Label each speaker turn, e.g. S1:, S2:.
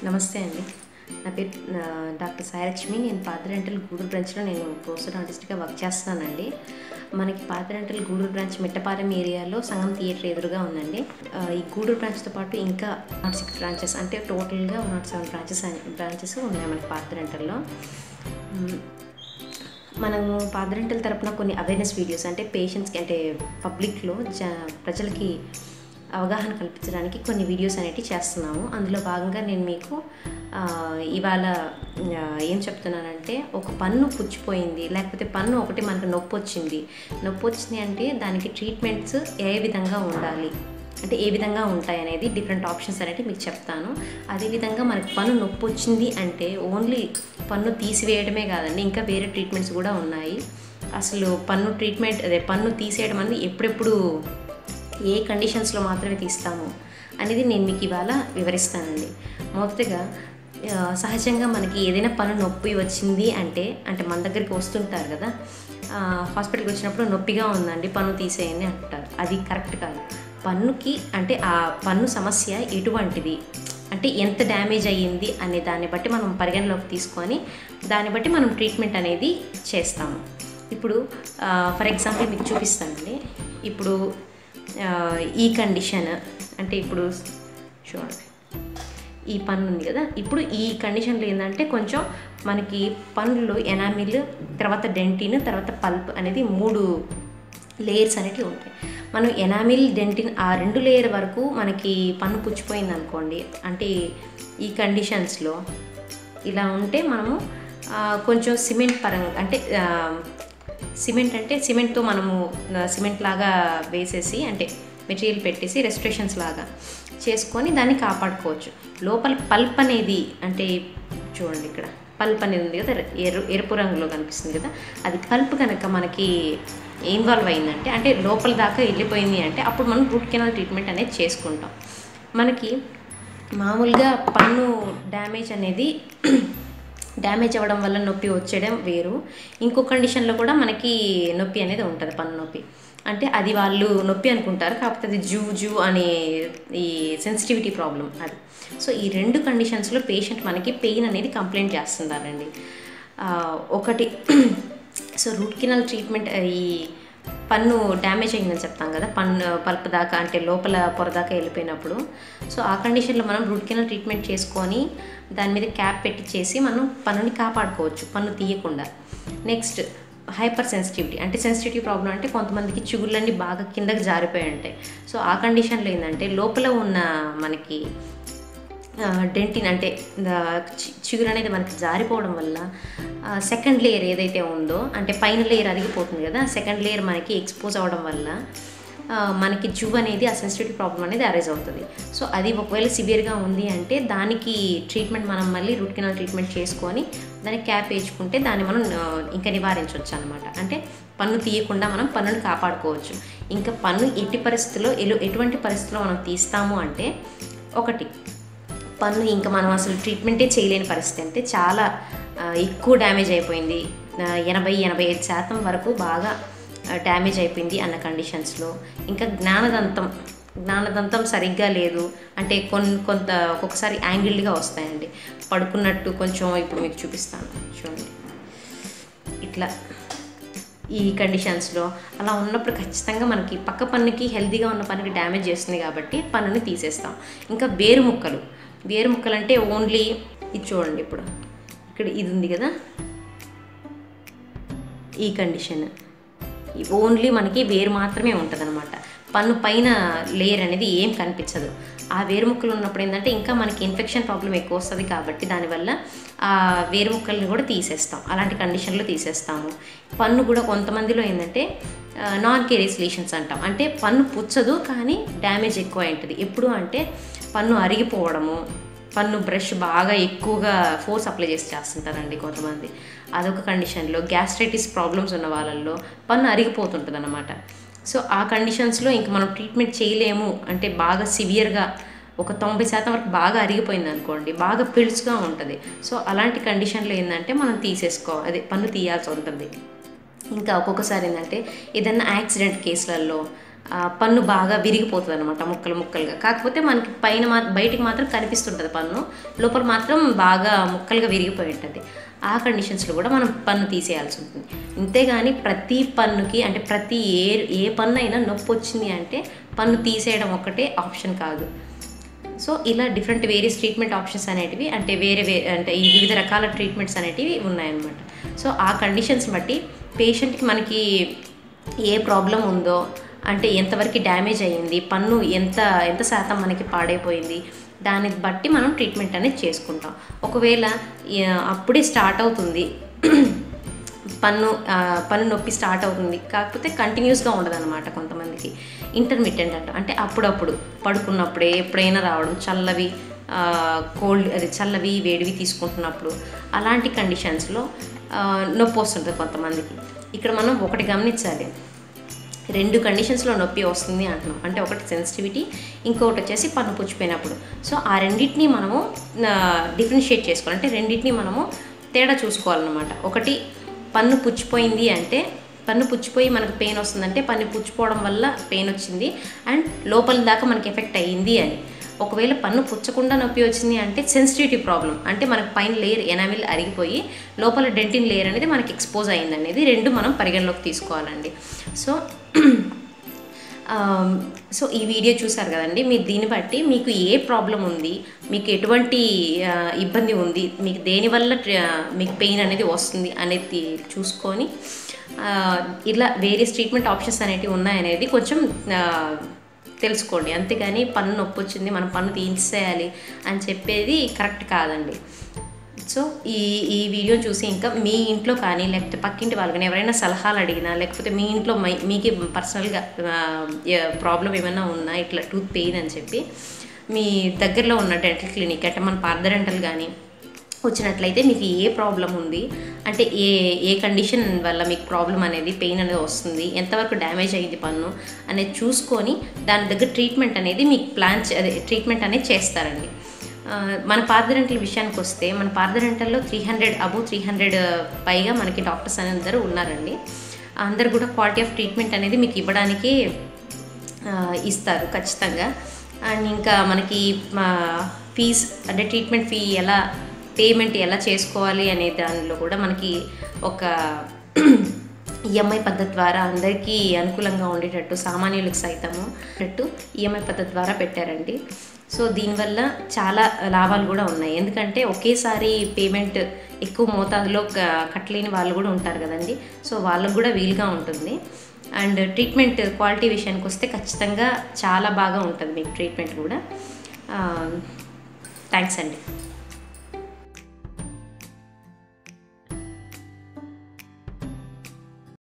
S1: నమస్తే అండి నా పేరు ఆ, డాక్టర్ సాయలక్ష్మి నేను పాతరెంటల్ గూడూరు బ్రాంచ్లో నేను ప్రొఫెసర్ ఆర్టిస్ట్గా వర్క్ చేస్తున్నానండి మనకి పాతరెంటల్ గూడూరు బ్రాంచ్ మిట్టపాలెం ఏరియాలో సంగం థియేటర్ ఎదురుగా ఉందండి ఆ, ఈ గూడూరు బ్రాంచ్తో పాటు ఇంకా నాట్ సిక్స్ బ్రాంచెస్ అంటే టోటల్గా నాట్ సెవెన్ బ్రాంచెస్ బ్రాంచెస్ ఉన్నాయి మనకి పాతరెంటల్లో మ్, మనము పాదరెంటల తరపున కొన్ని అవేర్నెస్ వీడియోస్ అంటే పేషెంట్స్కి అంటే పబ్లిక్లో జ ప్రజలకి అవగాహన కల్పించడానికి కొన్ని వీడియోస్ అనేటివి చేస్తున్నాము అందులో భాగంగా నేను మీకు ఆ, ఇవాళ ఆ, ఏం చెప్తున్నానంటే ఒక పన్ను పుచ్చిపోయింది లేకపోతే పన్ను ఒకటి మనకు నొప్పి వచ్చింది నొప్పి వచ్చింది అంటే దానికి ట్రీట్మెంట్స్ ఏ విధంగా ఉండాలి అంటే ఏ విధంగా ఉంటాయి అనేది డిఫరెంట్ ఆప్షన్స్ అనేవి మీకు చెప్తాను అదేవిధంగా మనకి పన్ను నొప్పి వచ్చింది అంటే ఓన్లీ పన్ను తీసివేయడమే కాదండి ఇంకా వేరే ట్రీట్మెంట్స్ కూడా ఉన్నాయి అసలు పన్ను ట్రీట్మెంట్ అదే పన్ను తీసేయడం అనేది ఎప్పుడెప్పుడు ఏ కండిషన్స్లో మాత్రమే తీస్తాము అనేది నేను మీకు ఇవాళ వివరిస్తానండి మొదటగా ఆ, సహజంగా మనకి ఏదైనా పన్ను నొప్పి వచ్చింది అంటే అంటే మన దగ్గరికి వస్తుంటారు కదా ఆ, హాస్పిటల్కి వచ్చినప్పుడు నొప్పిగా ఉందండి పన్ను తీసేయండి అంటారు అది కరెక్ట్ కాదు పన్నుకి అంటే ఆ పన్ను సమస్య ఎటువంటిది అంటే ఎంత డ్యామేజ్ అయ్యింది అనే దాన్ని బట్టి మనం పరిగణలోకి తీసుకొని దాన్ని బట్టి మనం ట్రీట్మెంట్ అనేది చేస్తాము ఇప్పుడు ఫర్ ఎగ్జాంపుల్ మీకు చూపిస్తానండి ఇప్పుడు ఆ, ఈ కండిషన్ అంటే ఇప్పుడు చూడండి ఈ పన్ను ఉంది కదా ఇప్పుడు ఈ కండిషన్లో ఏంటంటే కొంచెం మనకి పన్నులో ఎనామిల్ తర్వాత డెంటిన్ తర్వాత పల్ప్ అనేది మూడు లేయర్స్ అనేటివి ఉంటాయి మనం ఎనామిల్ డెంటిన్ ఆ రెండు లేయర్ వరకు మనకి పన్ను పుచ్చిపోయింది అనుకోండి అంటే ఈ కండిషన్స్లో ఇలా ఉంటే మనము ఆ, కొంచెం సిమెంట్ పరంగా అంటే ఆ, సిమెంట్ అంటే సిమెంట్తో మనము ఆ, సిమెంట్ లాగా వేసేసి అంటే మెటీరియల్ పెట్టేసి రెస్ట్రిక్షన్స్ లాగా చేసుకొని దాన్ని కాపాడుకోవచ్చు లోపల పల్ప్ అనేది అంటే చూడండి ఇక్కడ పల్ప్ అనేది ఉంది కదా ఎరు ఎరుపు రంగులో కనిపిస్తుంది కదా అది పల్ప్ కనుక మనకి ఇన్వాల్వ్ అయిందంటే అంటే లోపల దాకా వెళ్ళిపోయింది అంటే అప్పుడు మనం రూట్ కెనాల్ ట్రీట్మెంట్ అనేది చేసుకుంటాం మనకి మామూలుగా పన్ను డ్యామేజ్ అనేది డ్యామేజ్ అవ్వడం వల్ల నొప్పి వచ్చేయడం వేరు ఇంకో కండిషన్లో కూడా మనకి నొప్పి అనేది ఉంటుంది పన్ను నొప్పి అంటే అది వాళ్ళు నొప్పి అనుకుంటారు కాకపోతే అది జూ జూ అనే ఈ సెన్సిటివిటీ ప్రాబ్లం అది సో ఈ రెండు కండిషన్స్లో పేషెంట్ మనకి పెయిన్ అనేది కంప్లైంట్ చేస్తున్నారండి ఆ, ఒకటి సో రూట్ కెనాల్ ట్రీట్మెంట్ ఈ పన్ను డ్యామేజ్ అయిందని చెప్తాం కదా పన్ను పల్ప్ దాకా అంటే లోపల పొర దాకా వెళ్ళిపోయినప్పుడు సో ఆ కండిషన్లో మనం రూట్ కెనాల్ ట్రీట్మెంట్ చేసుకొని దాని మీద క్యాప్ పెట్టి చేసి మనం పన్నుని కాపాడుకోవచ్చు పన్ను తీయకుండా నెక్స్ట్ హైపర్ సెన్సిటివిటీ అంటే సెన్సిటివిటీ ప్రాబ్లం అంటే కొంతమందికి చిగుళ్ళన్నీ బాగా కిందకి జారిపోయి ఉంటాయి సో ఆ కండిషన్లో ఏంటంటే లోపల ఉన్న మనకి డెంటిన్ అంటే ద- చి- చిగురు అనేది మనకి జారిపోవడం వల్ల సెకండ్ లేయర్ ఏదైతే ఉందో అంటే పైన లేయర్ అరిగిపోతుంది కదా సెకండ్ లేయర్ మనకి ఎక్స్పోజ్ అవ్వడం వల్ల ఆ, మనకి జూ అనేది ఆ సెన్సిటివిటీ ప్రాబ్లం అనేది అరైజ్ అవుతుంది సో అది ఒకవేళ సివియర్గా ఉంది అంటే దానికి ట్రీట్మెంట్ మనం మళ్ళీ రూట్ కెనాల్ ట్రీట్మెంట్ చేసుకొని దానికి క్యాప్ వేయించుకుంటే దాన్ని మనం ఆ, ఇంకా నివారించవచ్చు అనమాట అంటే పన్ను తీయకుండా మనం పన్నుని కాపాడుకోవచ్చు ఇంకా పన్ను ఎట్టి పరిస్థితుల్లో ఎలు ఎటువంటి పరిస్థితుల్లో మనం తీస్తాము అంటే ఒకటి పన్ను ఇంకా మనం అసలు ట్రీట్మెంటే చేయలేని పరిస్థితి అంటే చాలా ఆ, ఎక్కువ డ్యామేజ్ అయిపోయింది ఆ, ఎనభై ఎనభై ఐదు శాతం వరకు బాగా ఆ, డ్యామేజ్ అయిపోయింది అన్న కండిషన్స్లో ఇంకా జ్ఞానదంతం జ్ఞానదంతం సరిగ్గా లేదు అంటే కొన్ని కొంత ఒక్కొక్కసారి యాంగిల్డ్గా వస్తాయండి పడుకున్నట్టు కొంచెం ఇప్పుడు మీకు చూపిస్తాను చూడండి ఇట్లా ఈ కండిషన్స్లో అలా ఉన్నప్పుడు ఖచ్చితంగా మనకి పక్క పన్నుకి హెల్తీగా ఉన్న పన్నుకి డ్యామేజ్ చేస్తుంది కాబట్టి పన్నుని తీసేస్తాం ఇంకా వేరు ముక్కలు వేరు ముక్కలు అంటే ఓన్లీ ఇది చూడండి ఇప్పుడు ఇక్కడ ఇది ఉంది కదా ఈ కండిషన్ ఓన్లీ మనకి వేరు మాత్రమే ఉంటుంది అనమాట పన్ను పైన లేయర్ అనేది ఏం కనిపించదు ఆ వేరు ముక్కలు ఉన్నప్పుడు ఏంటంటే ఇంకా మనకి ఇన్ఫెక్షన్ ప్రాబ్లం ఎక్కువ వస్తుంది కాబట్టి దానివల్ల ఆ వేరు ముక్కల్ని కూడా తీసేస్తాం అలాంటి కండిషన్లో తీసేస్తాము పన్ను కూడా కొంతమందిలో ఏంటంటే నాన్ కేరియస్ లీషన్స్ అంటాం అంటే పన్ను పుచ్చదు కానీ డ్యామేజ్ ఎక్కువ ఉంటుంది ఎప్పుడు అంటే పన్ను అరిగిపోవడము పన్ను బ్రష్ బాగా ఎక్కువగా ఫోర్స్ అప్లై చేసి చేస్తుంటారండి కొంతమంది అదొక కండిషన్లో గ్యాస్ట్రైటిస్ ప్రాబ్లమ్స్ ఉన్న వాళ్ళల్లో పన్ను అరిగిపోతుంటుంది అనమాట సో ఆ కండిషన్స్లో ఇంక మనం ట్రీట్మెంట్ చేయలేము అంటే బాగా సివియర్గా ఒక తొంభై శాతం వరకు బాగా అరిగిపోయింది అనుకోండి బాగా పిలుచుగా ఉంటుంది సో అలాంటి కండిషన్లో ఏంటంటే మనం తీసేసుకో అదే పన్ను తీయాల్సి ఉంటుంది ఇంకా ఒక్కొక్కసారి ఏంటంటే ఏదన్నా యాక్సిడెంట్ కేసులలో ఆ, పన్ను బాగా విరిగిపోతుంది అనమాట ముక్కలు ముక్కలుగా కాకపోతే మనకి పైన మా బయటికి మాత్రం కనిపిస్తుంటుంది పన్ను లోపల మాత్రం బాగా ముక్కలుగా విరిగిపోయి ఉంటుంది ఆ కండిషన్స్లో కూడా మనం పన్ను తీసేయాల్సి ఉంటుంది అంతేగాని ప్రతి పన్నుకి అంటే ప్రతి ఏ ఏ పన్ను అయినా నొప్పి వచ్చింది అంటే పన్ను తీసేయడం ఒక్కటే ఆప్షన్ కాదు సో ఇలా డిఫరెంట్ వేరియస్ ట్రీట్మెంట్ ఆప్షన్స్ అనేటివి అంటే వేరే వే అంటే ఈ వివిధ రకాల ట్రీట్మెంట్స్ అనేటివి ఉన్నాయన్నమాట సో ఆ కండిషన్స్ బట్టి పేషెంట్కి మనకి ఏ ప్రాబ్లం ఉందో అంటే ఎంతవరకు డ్యామేజ్ అయ్యింది పన్ను ఎంత ఎంత శాతం మనకి పాడైపోయింది దాన్ని బట్టి మనం ట్రీట్మెంట్ అనేది చేసుకుంటాం ఒకవేళ ఆ, అప్పుడే స్టార్ట్ అవుతుంది పన్ను ఆ, పన్ను నొప్పి స్టార్ట్ అవుతుంది కాకపోతే కంటిన్యూస్గా ఉండదు అనమాట కొంతమందికి ఇంటర్మీడియట్ అంట అంటే అప్పుడప్పుడు పడుకున్నప్పుడే ఎప్పుడైనా రావడం చల్లవి కోల్డ్ అది చల్లవి వేడివి తీసుకుంటున్నప్పుడు అలాంటి కండిషన్స్లో నొప్పి వస్తుంటుంది కొంతమందికి ఇక్కడ మనం ఒకటి గమనించాలి రెండు కండిషన్స్లో నొప్పి వస్తుంది అంటున్నాం అంటే ఒకటి సెన్సిటివిటీ ఇంకొకటి వచ్చేసి పన్ను పుచ్చిపోయినప్పుడు సో ఆ రెండింటిని మనము డిఫరెన్షియేట్ చేసుకోవాలి అంటే రెండింటిని మనము తేడా చూసుకోవాలన్నమాట ఒకటి పన్ను పుచ్చిపోయింది అంటే పన్ను పుచ్చిపోయి మనకు పెయిన్ వస్తుందంటే పన్ను పుచ్చిపోవడం వల్ల పెయిన్ వచ్చింది అండ్ లోపల దాకా మనకి ఎఫెక్ట్ అయ్యింది అని ఒకవేళ పన్ను పుచ్చకుండా నొప్పి వచ్చింది అంటే సెన్సిటివిటీ ప్రాబ్లం అంటే మనకు పైన లేయర్ ఎనామిల్ అరిగిపోయి లోపల డెంటిన్ లేయర్ అనేది మనకి ఎక్స్పోజ్ అయింది అనేది రెండు మనం పరిగణలోకి తీసుకోవాలండి సో ఆమ్, సో ఈ వీడియో చూసారు కదండి మీరు దీన్ని బట్టి మీకు ఏ ప్రాబ్లం ఉంది మీకు ఎటువంటి ఆ, ఇబ్బంది ఉంది మీకు దేనివల్ల ట్ర- మీకు పెయిన్ అనేది వస్తుంది అనేది చూసుకొని ఆ, ఇలా వేరియస్ ట్రీట్మెంట్ ఆప్షన్స్ అనేటివి ఉన్నాయనేది కొంచెం ఆ, తెలుసుకోండి అంతేగాని పన్ను నొప్పి వచ్చింది మనం పన్ను తీసేయాలి అని చెప్పేది కరెక్ట్ కాదండి సో ఈ ఈ వీడియో చూసి ఇంకా మీ ఇంట్లో కానీ లేకపోతే పక్కింటి వాళ్ళు కానీ ఎవరైనా సలహాలు అడిగినా లేకపోతే మీ ఇంట్లో మై మీకే పర్సనల్గా ప్రాబ్లం ఏమైనా ఉన్నా ఇట్లా టూత్ పెయిన్ అని చెప్పి మీ దగ్గరలో ఉన్న డెంటల్ క్లినిక్ అంటే మన పార్థ డెంటల్ కానీ వచ్చినట్లయితే మీకు ఏ ప్రాబ్లం ఉంది అంటే ఏ ఏ కండిషన్ వల్ల మీకు ప్రాబ్లం అనేది పెయిన్ అనేది వస్తుంది ఎంతవరకు డ్యామేజ్ అయ్యింది పన్ను అనేది చూసుకొని దాని దగ్గర ట్రీట్మెంట్ అనేది మీకు ప్లాన్ చే- అదే ట్రీట్మెంట్ అనేది చేస్తారండి ఆ, మన పార్థరెంటల్ విషయానికి వస్తే మన పార్థరెంటల్లో three hundred above three hundred పైగా మనకి డాక్టర్స్ అనేది అందరూ ఉన్నారండి అందరు కూడా క్వాలిటీ ఆఫ్ ట్రీట్మెంట్ అనేది మీకు ఇవ్వడానికి ఆ, ఇస్తారు ఖచ్చితంగా అండ్ ఇంకా మనకి ఫీజ్ అంటే ట్రీట్మెంట్ ఫీ ఎలా పేమెంట్ ఎలా చేసుకోవాలి అనే దానిలో కూడా మనకి ఒక ఈఎంఐ పద్ధతి ద్వారా అందరికీ అనుకూలంగా ఉండేటట్టు సామాన్యులకు సైతము అన్నట్టు ఈఎంఐ పద్ధతి ద్వారా పెట్టారండి సో దీనివల్ల చాలా లాభాలు కూడా ఉన్నాయి ఎందుకంటే ఒకేసారి పేమెంట్ ఎక్కువ మోతాదులో క- కట్టలేని వాళ్ళు కూడా ఉంటారు కదండి సో వాళ్ళకు కూడా వీలుగా ఉంటుంది అండ్ ట్రీట్మెంట్ క్వాలిటీ విషయానికి వస్తే ఖచ్చితంగా చాలా బాగా ఉంటుంది మీకు ట్రీట్మెంట్ కూడా థ్యాంక్స్ అండి